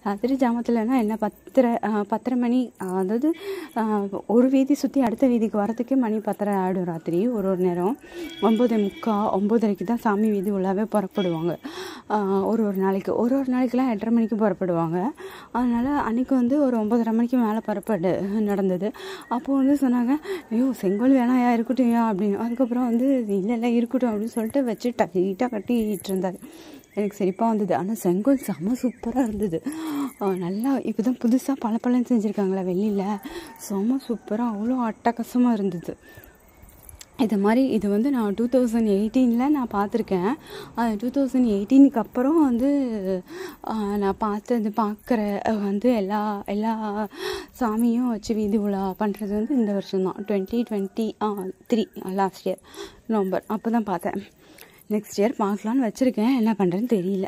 ராத்திரி ஜாமத்துலனா என்ன பத்தரை ஆஹ் பத்தரை மணி ஆஹ் அதாவது ஆஹ் ஒரு வீதி சுற்றி அடுத்த வீதிக்கு வரத்துக்கே மணி பத்தரை ஆகிடும் ராத்திரி ஒரு ஒரு நேரம் ஒம்பது முக்கால் ஒம்பதரைக்கு தான் சாமி வீதி உள்ளாவே புறப்படுவாங்க ஆஹ் ஒரு ஒரு நாளைக்கு ஒரு ஒரு நாளைக்கெலாம் எட்டரை மணிக்கு புறப்படுவாங்க அதனால் அன்றைக்கி வந்து ஒரு ஒம்பதரை மணிக்கு மேலே புறப்படு நடந்தது அப்போது வந்து சொன்னாங்க ஐயோ செங்கோல் வேணாயா இருக்கட்டும் அப்படின்னு அதுக்கப்புறம் வந்து இல்லை இல்லை இருக்கட்டும் அப்படின்னு சொல்லிட்டு வச்சு டைட்டாக கட்டிட்டு இருந்தார் எனக்கு சிரிப்பாக வந்தது ஆனால் செங்கோல் செம்ம சூப்பராக இருந்தது ஆஹ் நல்லா இப்போ தான் புதுசாக பல பழம் செஞ்சுருக்காங்களா வெளியில் செம்ம சூப்பராக அவ்வளோ அட்டகாசமாக இருந்தது இது மாதிரி இது வந்து நான் டூ தௌசண்ட் எயிட்டீனில் நான் பார்த்துருக்கேன் அது டூ தௌசண்ட் எயிட்டீனுக்கு அப்புறம் வந்து ஆஹ் நான் பார்த்தது பார்க்குற வந்து எல்லா எல்லா சாமியும் வச்சு வீதி உலா பண்ணுறது வந்து இந்த வருஷம் தான் twenty twenty three last year November அப்போ தான் பார்த்தேன் நெக்ஸ்ட் இயர் பார்க்கலான்னு வச்சுருக்கேன் என்ன பண்ணுறேன்னு தெரியல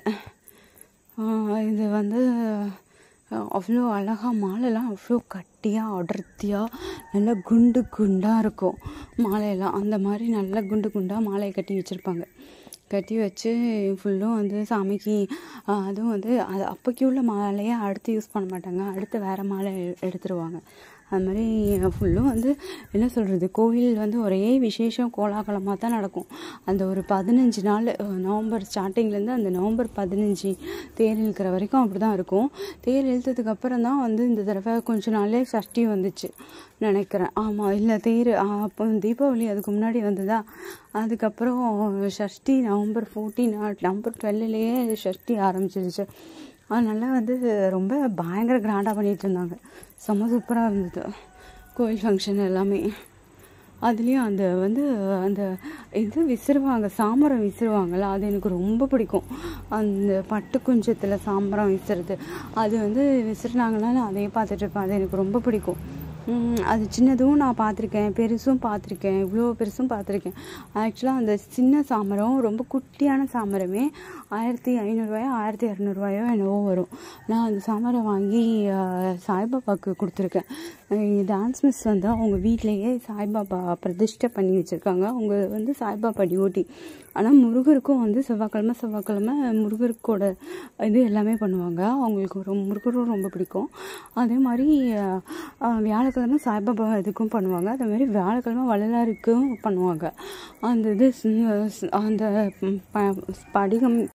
ஆஹ் இது வந்து அஹ் அவ்வளோ அழகாக மாலைலாம் அவ்வளோ கட்டியாக அடர்த்தியாக நல்லா குண்டு குண்டாக இருக்கும் மாலையெல்லாம் அந்த மாதிரி நல்லா குண்டு குண்டாக மாலையை கட்டி வச்சுருப்பாங்க கட்டி வச்சு ஃபுல்லும் வந்து சாமிக்கு ஆஹ் அதுவும் வந்து அது அப்போக்கி உள்ள மாலையை அடுத்து யூஸ் பண்ண மாட்டாங்க அடுத்து வேறு மாலை எ- எடுத்துருவாங்க அது மாதிரி ஃபுல்லும் வந்து என்ன சொல்கிறது கோவில் வந்து ஒரே விசேஷம் கோலாகலமாக தான் நடக்கும் அந்த ஒரு பதினஞ்சு நாள் அஹ், நவம்பர் ஸ்டார்டிங்லேருந்து அந்த நவம்பர் பதினஞ்சு தேர் இழுக்கிற வரைக்கும் அப்படி தான் இருக்கும் தேர் இழுத்ததுக்கு அப்புறம் தான் வந்து இந்த தடவை கொஞ்ச நாள்லே சஷ்டி வந்துச்சு நினைக்கிறேன் ஆமாம் இல்லை தேர் ஆ, அப்போ தீபாவளி அதுக்கு முன்னாடி வந்ததா அதுக்கப்புறம் சஷ்டி நவம்பர் ஃபோர்டீன் நவம்பர் டுவெல்லையே சஷ்டி ஆரம்பிச்சிருச்சு அதனால வந்து ரொம்ப பயங்கர கிராண்டாக பண்ணிகிட்டு இருந்தாங்க செம்ம சூப்பராக இருந்தது கோயில் ஃபங்க்ஷன் எல்லாமே அதுலேயும் அந்த வந்து அந்த இது விசிறுவாங்க சாமரம் விசிறுவாங்கள்ல அது எனக்கு ரொம்ப பிடிக்கும் அந்த பட்டு குஞ்சத்தில் சாமரம் விசிறுது அது வந்து விசிறுனாங்கன்னா நான் அதையே பார்த்துட்டு இருப்பேன் அது எனக்கு ரொம்ப பிடிக்கும் உம், அது சின்னதும் நான் பார்த்துருக்கேன் பெருசும் பார்த்துருக்கேன் இவ்வளோ பெருசும் பார்த்துருக்கேன் ஆக்சுவலாக அந்த சின்ன சாமரம் ரொம்ப குட்டியான சாமரமே ஆயிரத்தி ஐநூறுரூவாயோ ஆயிரத்தி இரநூறுவாயோ என்னவோ வரும் நான் அந்த சாமரம் வாங்கி ஆஹ், சாய்பாபாவுக்கு கொடுத்துருக்கேன் டான்ஸ் மிஸ் வந்து அவங்க வீட்டிலேயே சாய்பாபா பிரதிஷ்டை பண்ணி வச்சுருக்காங்க அவங்க வந்து சாய்பாபா டியூட்டி ஆனால் முருகருக்கும் வந்து செவ்வாய்க்கிழமை செவ்வாய்க்கிழமை முருகருக்கோட இது எல்லாமே பண்ணுவாங்க அவங்களுக்கு ரொம்ப முருகரும் ரொம்ப பிடிக்கும் அதே மாதிரி ஆஹ், ஆஹ், வியாழக்கிழமை சாய்பாபா இதுக்கும் பண்ணுவாங்க அதே மாதிரி வியாழக்கிழமை வள்ளலாருக்கும் பண்ணுவாங்க அந்த இது ஸ்- ஸ்- அந்த ம், ப- படிகம்